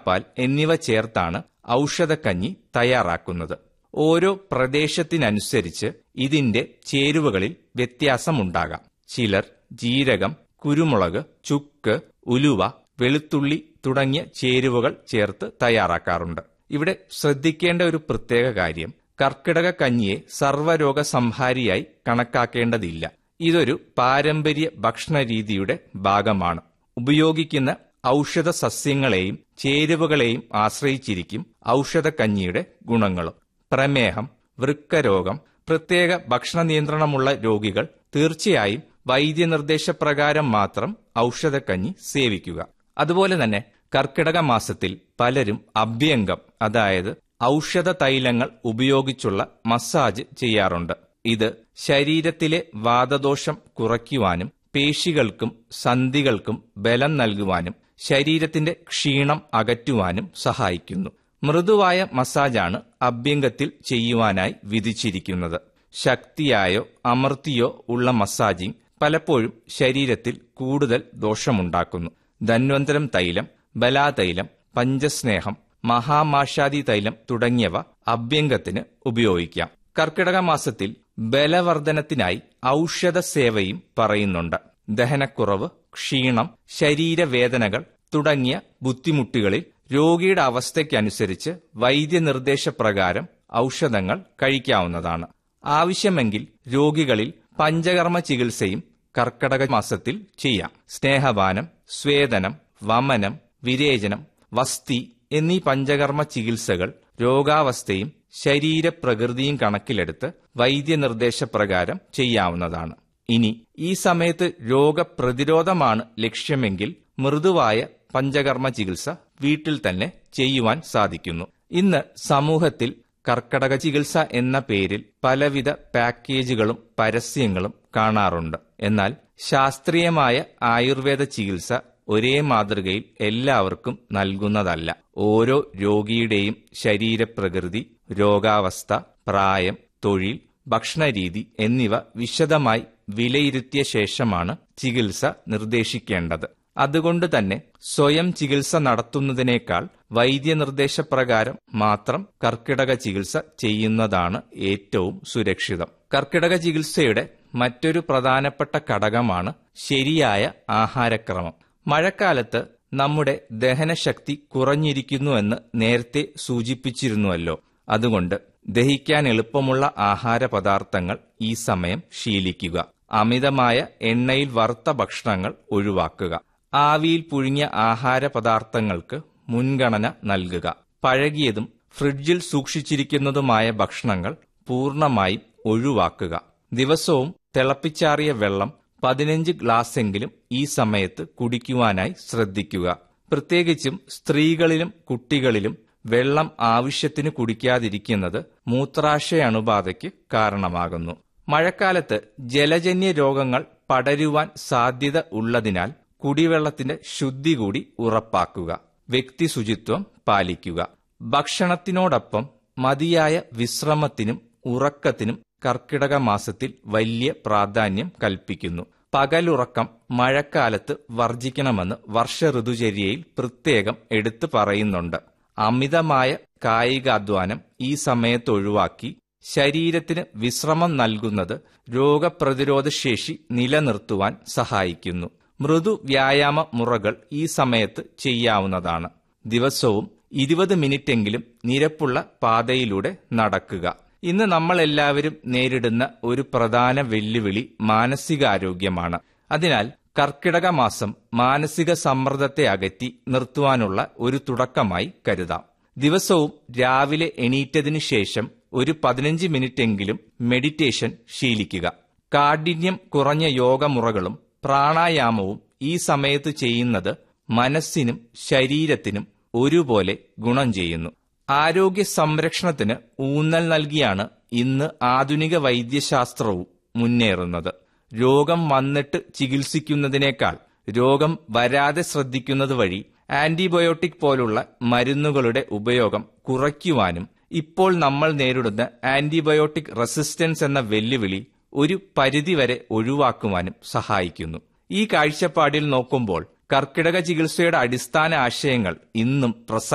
തേങ്ങാപ്പാൽ എന്നിവ ചേർത്താണ് ഔഷധക്കഞ്ഞി തയ്യാറാക്കുന്നത് ഓരോ പ്രദേശത്തിനനുസരിച്ച് ഇതിന്റെ ചേരുവകളിൽ വ്യത്യാസമുണ്ടാകാം ചിലർ ജീരകം കുരുമുളക് ചുക്ക് ഉലുവ വെളുത്തുള്ളി തുടങ്ങിയ ചേരുവകൾ ചേർത്ത് തയ്യാറാക്കാറുണ്ട് ഇവിടെ ശ്രദ്ധിക്കേണ്ട ഒരു പ്രത്യേക കാര്യം കർക്കിടക കഞ്ഞിയെ സർവ്വരോഗ സംഹാരിയായി കണക്കാക്കേണ്ടതില്ല ഇതൊരു പാരമ്പര്യ ഭക്ഷണ രീതിയുടെ ഭാഗമാണ് ഉപയോഗിക്കുന്ന ഔഷധ സസ്യങ്ങളെയും ചേരുവകളെയും ആശ്രയിച്ചിരിക്കും ഔഷധക്കഞ്ഞിയുടെ ഗുണങ്ങളും പ്രമേഹം വൃക്കരോഗം പ്രത്യേക ഭക്ഷണ നിയന്ത്രണമുള്ള രോഗികൾ തീർച്ചയായും വൈദ്യനിർദ്ദേശപ്രകാരം മാത്രം ഔഷധക്കഞ്ഞി സേവിക്കുക അതുപോലെ തന്നെ കർക്കിടക മാസത്തിൽ പലരും അഭ്യംഗം അതായത് ഔഷധ തൈലങ്ങൾ ഉപയോഗിച്ചുള്ള മസാജ് ചെയ്യാറുണ്ട് ഇത് ശരീരത്തിലെ വാതദോഷം കുറയ്ക്കുവാനും പേശികൾക്കും സന്ധികൾക്കും ബലം നൽകുവാനും ശരീരത്തിന്റെ ക്ഷീണം അകറ്റുവാനും സഹായിക്കുന്നു മൃദുവായ മസാജാണ് അഭ്യംഗത്തിൽ ചെയ്യുവാനായി വിധിച്ചിരിക്കുന്നത് ശക്തിയായോ അമർത്തിയോ ഉള്ള മസാജിംഗ് പലപ്പോഴും ശരീരത്തിൽ കൂടുതൽ ദോഷമുണ്ടാക്കുന്നു ധന്വന്തരം തൈലം ബലാതൈലം പഞ്ചസ്നേഹം മഹാമാഷാദി തൈലം തുടങ്ങിയവ അഭ്യംഗത്തിന് ഉപയോഗിക്കാം കർക്കിടക മാസത്തിൽ ബലവർദ്ധനത്തിനായി ഔഷധ സേവയും പറയുന്നുണ്ട് ദഹനക്കുറവ് ക്ഷീണം ശരീരവേദനകൾ തുടങ്ങിയ ബുദ്ധിമുട്ടുകളിൽ രോഗിയുടെ അവസ്ഥയ്ക്കനുസരിച്ച് വൈദ്യനിർദ്ദേശപ്രകാരം ഔഷധങ്ങൾ കഴിക്കാവുന്നതാണ് ആവശ്യമെങ്കിൽ രോഗികളിൽ പഞ്ചകർമ്മ ചികിത്സയും കർക്കടക മാസത്തിൽ ചെയ്യാം സ്നേഹപാനം സ്വേദനം വമനം വിരേചനം വസ്തി എന്നീ പഞ്ചകർമ്മ ചികിത്സകൾ രോഗാവസ്ഥയും ശരീരപ്രകൃതിയും കണക്കിലെടുത്ത് വൈദ്യനിർദ്ദേശപ്രകാരം ചെയ്യാവുന്നതാണ് ഇനി ഈ സമയത്ത് രോഗപ്രതിരോധമാണ് ലക്ഷ്യമെങ്കിൽ മൃദുവായ പഞ്ചകർമ്മ ചികിത്സ വീട്ടിൽ തന്നെ ചെയ്യുവാൻ സാധിക്കുന്നു ഇന്ന് സമൂഹത്തിൽ കർക്കടക ചികിത്സ എന്ന പേരിൽ പലവിധ പാക്കേജുകളും പരസ്യങ്ങളും കാണാറുണ്ട് എന്നാൽ ശാസ്ത്രീയമായ ആയുർവേദ ചികിത്സ ഒരേ മാതൃകയിൽ എല്ലാവർക്കും നൽകുന്നതല്ല ഓരോ രോഗിയുടെയും ശരീരപ്രകൃതി രോഗാവസ്ഥ പ്രായം തൊഴിൽ ഭക്ഷണരീതി എന്നിവ വിശദമായി വിലയിരുത്തിയ ശേഷമാണ് ചികിത്സ നിർദ്ദേശിക്കേണ്ടത് അതുകൊണ്ട് തന്നെ സ്വയം ചികിത്സ നടത്തുന്നതിനേക്കാൾ വൈദ്യനിർദ്ദേശപ്രകാരം മാത്രം കർക്കിടക ചികിത്സ ചെയ്യുന്നതാണ് ഏറ്റവും സുരക്ഷിതം കർക്കിടക ചികിത്സയുടെ മറ്റൊരു പ്രധാനപ്പെട്ട ഘടകമാണ് ശരിയായ ആഹാരക്രമം മഴക്കാലത്ത് നമ്മുടെ ദഹനശക്തി കുറഞ്ഞിരിക്കുന്നുവെന്ന് നേരത്തെ സൂചിപ്പിച്ചിരുന്നുവല്ലോ അതുകൊണ്ട് ദഹിക്കാൻ എളുപ്പമുള്ള ആഹാര പദാർത്ഥങ്ങൾ ഈ സമയം ശീലിക്കുക അമിതമായ എണ്ണയിൽ വറുത്ത ഭക്ഷണങ്ങൾ ഒഴിവാക്കുക ആവിയിൽ പുഴുങ്ങിയ ആഹാര പദാർത്ഥങ്ങൾക്ക് മുൻഗണന നൽകുക പഴകിയതും ഫ്രിഡ്ജിൽ സൂക്ഷിച്ചിരിക്കുന്നതുമായ ഭക്ഷണങ്ങൾ പൂർണ്ണമായും ഒഴിവാക്കുക ദിവസവും തിളപ്പിച്ചാറിയ വെള്ളം പതിനഞ്ച് ഗ്ലാസ്സെങ്കിലും ഈ സമയത്ത് കുടിക്കുവാനായി ശ്രദ്ധിക്കുക പ്രത്യേകിച്ചും സ്ത്രീകളിലും കുട്ടികളിലും വെള്ളം ആവശ്യത്തിന് കുടിക്കാതിരിക്കുന്നത് മൂത്രാശയ അണുബാധയ്ക്ക് കാരണമാകുന്നു മഴക്കാലത്ത് ജലജന്യ രോഗങ്ങൾ പടരുവാൻ സാധ്യത ഉള്ളതിനാൽ കുടിവെള്ളത്തിന്റെ ശുദ്ധി കൂടി ഉറപ്പാക്കുക വ്യക്തി ശുചിത്വം പാലിക്കുക ഭക്ഷണത്തിനോടൊപ്പം മതിയായ വിശ്രമത്തിനും ഉറക്കത്തിനും കർക്കിടക മാസത്തിൽ വലിയ പ്രാധാന്യം കൽപ്പിക്കുന്നു പകലുറക്കം മഴക്കാലത്ത് വർജിക്കണമെന്ന് വർഷ ഋതുചര്യയിൽ പ്രത്യേകം എടുത്തു പറയുന്നുണ്ട് അമിതമായ കായികാധ്വാനം ഈ സമയത്ത് ഒഴിവാക്കി ശരീരത്തിന് വിശ്രമം നൽകുന്നത് രോഗപ്രതിരോധ ശേഷി നിലനിർത്തുവാൻ സഹായിക്കുന്നു മൃദു വ്യായാമ മുറകൾ ഈ സമയത്ത് ചെയ്യാവുന്നതാണ് ദിവസവും ഇരുപത് മിനിറ്റെങ്കിലും നിരപ്പുള്ള പാതയിലൂടെ നടക്കുക ഇന്ന് നമ്മൾ എല്ലാവരും നേരിടുന്ന ഒരു പ്രധാന വെല്ലുവിളി മാനസികാരോഗ്യമാണ് അതിനാൽ കർക്കിടക മാസം മാനസിക സമ്മർദ്ദത്തെ അകറ്റി നിർത്തുവാനുള്ള ഒരു തുടക്കമായി കരുതാം ദിവസവും രാവിലെ എണീറ്റതിനു ശേഷം ഒരു പതിനഞ്ച് മിനിറ്റെങ്കിലും മെഡിറ്റേഷൻ ശീലിക്കുക കാഠിന്യം കുറഞ്ഞ യോഗമുറകളും പ്രാണായാമവും ഈ സമയത്ത് ചെയ്യുന്നത് മനസ്സിനും ശരീരത്തിനും ഒരുപോലെ ഗുണം ചെയ്യുന്നു ആരോഗ്യ സംരക്ഷണത്തിന് ഊന്നൽ നൽകിയാണ് ഇന്ന് ആധുനിക വൈദ്യശാസ്ത്രവും മുന്നേറുന്നത് രോഗം വന്നിട്ട് ചികിത്സിക്കുന്നതിനേക്കാൾ രോഗം വരാതെ ശ്രദ്ധിക്കുന്നത് വഴി ആന്റിബയോട്ടിക് പോലുള്ള മരുന്നുകളുടെ ഉപയോഗം കുറയ്ക്കുവാനും ഇപ്പോൾ നമ്മൾ നേരിടുന്ന ആന്റിബയോട്ടിക് റെസിസ്റ്റൻസ് എന്ന വെല്ലുവിളി ഒരു പരിധിവരെ ഒഴിവാക്കുവാനും സഹായിക്കുന്നു ഈ കാഴ്ചപ്പാടിൽ നോക്കുമ്പോൾ കർക്കിടക ചികിത്സയുടെ അടിസ്ഥാന ആശയങ്ങൾ ഇന്നും പ്രസ